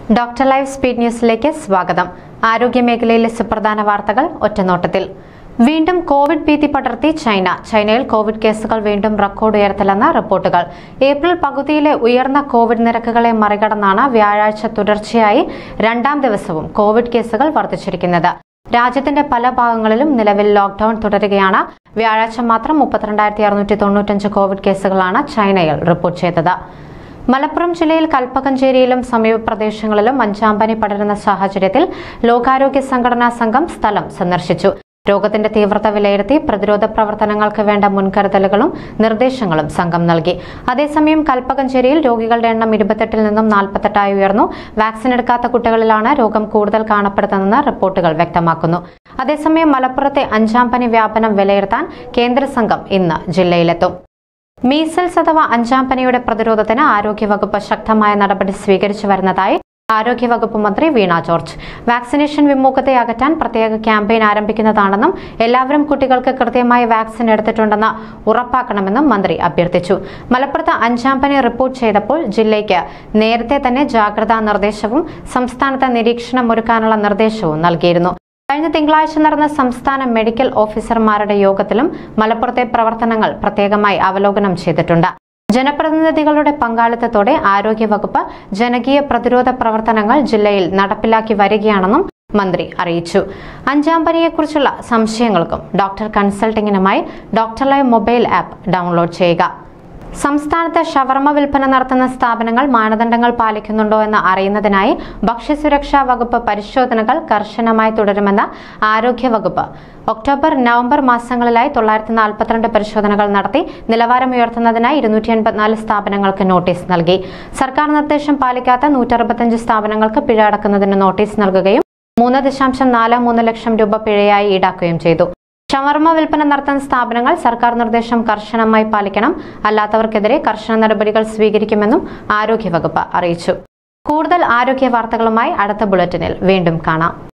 doctor live speed ന്യൂസിലേക്ക് സ്വാഗതം ആരോഗ്യമേഖലയിലെ സുപ്രധാന വാർത്തകൾ ഒറ്റനോട്ടത്തിൽ വീണ്ടും കോവിഡ് ഭീതി പടർത്തി ചൈന ചൈനയിൽ കോവിഡ് കേസുകൾ വീണ്ടും റെക്കോർഡ് ഉയർത്തലെന്ന റിപ്പോർട്ടുകൾ ഏപ്രിൽ പകുതിയിലെ ഉയർന്ന കോവിഡ് നിരക്കുകളെ മറികടന്നാണ് വ്യാഴാഴ്ച തുടർച്ചയായി രണ്ടാം ദിവസവും കോവിഡ് കേസുകൾ വർദ്ധിച്ചിരിക്കുന്നത് രാജ്യത്തിന്റെ പല ഭാഗങ്ങളിലും നിലവിൽ ലോക്ഡൌൺ തുടരുകയാണ് വ്യാഴാഴ്ച മാത്രം മുപ്പത്തിരണ്ടായിരത്തി അറുന്നൂറ്റി തൊണ്ണൂറ്റഞ്ച് കോവിഡ് കേസുകളാണ് ചൈനയിൽ റിപ്പോർട്ട് ചെയ്തത് മലപ്പുറം ജില്ലയിൽ കൽപ്പകഞ്ചേരിയിലും സമീപ പ്രദേശങ്ങളിലും അഞ്ചാം പനി പടരുന്ന സാഹചര്യത്തിൽ ലോകാരോഗ്യ സംഘടനാ സംഘം സ്ഥലം സന്ദർശിച്ചു രോഗത്തിന്റെ തീവ്രത വിലയിരുത്തി പ്രതിരോധ പ്രവർത്തനങ്ങൾക്ക് വേണ്ട മുൻകരുതലുകളും നിർദ്ദേശങ്ങളും സംഘം നൽകി അതേസമയം കൽപ്പകഞ്ചേരിയിൽ രോഗികളുടെ എണ്ണം ഇരുപത്തെട്ടിൽ നിന്നും നാൽപ്പത്തെട്ടായി ഉയർന്നു വാക്സിൻ എടുക്കാത്ത കുട്ടികളിലാണ് രോഗം കൂടുതൽ കാണപ്പെടുന്നതെന്ന് റിപ്പോർട്ടുകൾ വ്യക്തമാക്കുന്നു അതേസമയം മലപ്പുറത്തെ അഞ്ചാം പനി വ്യാപനം വിലയിരുത്താൻ കേന്ദ്ര സംഘം ഇന്ന് ജില്ലയിലെത്തും മീസൽസ് അഥവാ അഞ്ചാം പനിയുടെ പ്രതിരോധത്തിന് ആരോഗ്യവകുപ്പ് ശക്തമായ നടപടി സ്വീകരിച്ചു വരുന്നതായി ആരോഗ്യവകുപ്പ് മന്ത്രി വീണ ജോർജ് വാക്സിനേഷൻ വിമുഖത്തെ അകറ്റാൻ പ്രത്യേക ക്യാമ്പയിൻ ആരംഭിക്കുന്നതാണെന്നും എല്ലാവരും കുട്ടികൾക്ക് കൃത്യമായി വാക്സിൻ എടുത്തിട്ടുണ്ടെന്ന് ഉറപ്പാക്കണമെന്നും മന്ത്രി അഭ്യർത്ഥിച്ചു മലപ്പുറത്ത് അഞ്ചാം പനി റിപ്പോർട്ട് ചെയ്തപ്പോൾ ജില്ലയ്ക്ക് നേരത്തെ തന്നെ ജാഗ്രതാ നിർദ്ദേശവും സംസ്ഥാനത്ത് നിരീക്ഷണം ഒരുക്കാനുള്ള നിർദ്ദേശവും നൽകിയിരുന്നു കഴിഞ്ഞ തിങ്കളാഴ്ച നടന്ന സംസ്ഥാന മെഡിക്കൽ ഓഫീസർമാരുടെ യോഗത്തിലും മലപ്പുറത്തെ പ്രവർത്തനങ്ങൾ പ്രത്യേകമായി അവലോകനം ചെയ്തിട്ടുണ്ട് ജനപ്രതിനിധികളുടെ പങ്കാളിത്തത്തോടെ ആരോഗ്യവകുപ്പ് ജനകീയ പ്രതിരോധ പ്രവർത്തനങ്ങൾ ജില്ലയിൽ നടപ്പിലാക്കി വരികയാണെന്നും മന്ത്രി അറിയിച്ചു അഞ്ചാം പനിയെക്കുറിച്ചുള്ള സംശയങ്ങൾക്കും ഡോക്ടർ കൺസൾട്ടിങ്ങിനുമായി doctor live mobile app download ചെയ്യുക സംസ്ഥാനത്ത് ഷവർമ വിൽപ്പന നടത്തുന്ന സ്ഥാപനങ്ങൾ മാനദണ്ഡങ്ങൾ പാലിക്കുന്നുണ്ടോ എന്ന് അറിയുന്നതിനായി ഭക്ഷ്യസുരക്ഷാ വകുപ്പ് പരിശോധനകൾ കർശനമായി തുടരുമെന്ന് ആരോഗ്യവകുപ്പ് ഒക്ടോബർ നവംബർ മാസങ്ങളിലായി തൊള്ളായിരത്തി നാൽപ്പത്തിരണ്ട് പരിശോധനകൾ നടത്തി നിലവാരം ഉയർത്തുന്നതിനായി ഇരുന്നൂറ്റി എൺപത്തിനാല് സ്ഥാപനങ്ങൾക്ക് നോട്ടീസ് നൽകി സർക്കാർ നിർദ്ദേശം പാലിക്കാത്ത നൂറ്ററുപത്തഞ്ച് സ്ഥാപനങ്ങൾക്ക് പിഴ അടക്കുന്നതിന് നോട്ടീസ് നൽകുകയും മൂന്ന് ദശാംശം നാല് മൂന്ന് ലക്ഷം രൂപ പിഴയായി ഈടാക്കുകയും ചെയ്തു ഷവർമ വിൽപ്പന നടത്തുന്ന സ്ഥാപനങ്ങൾ സർക്കാർ നിർദ്ദേശം കർശനമായി പാലിക്കണം അല്ലാത്തവർക്കെതിരെ കർശന നടപടികൾ സ്വീകരിക്കുമെന്നും ആരോഗ്യവകുപ്പ് അറിയിച്ചു കൂടുതൽ ആരോഗ്യ വാർത്തകളുമായി അടുത്ത ബുള്ളറ്റിനിൽ വീണ്ടും കാണാം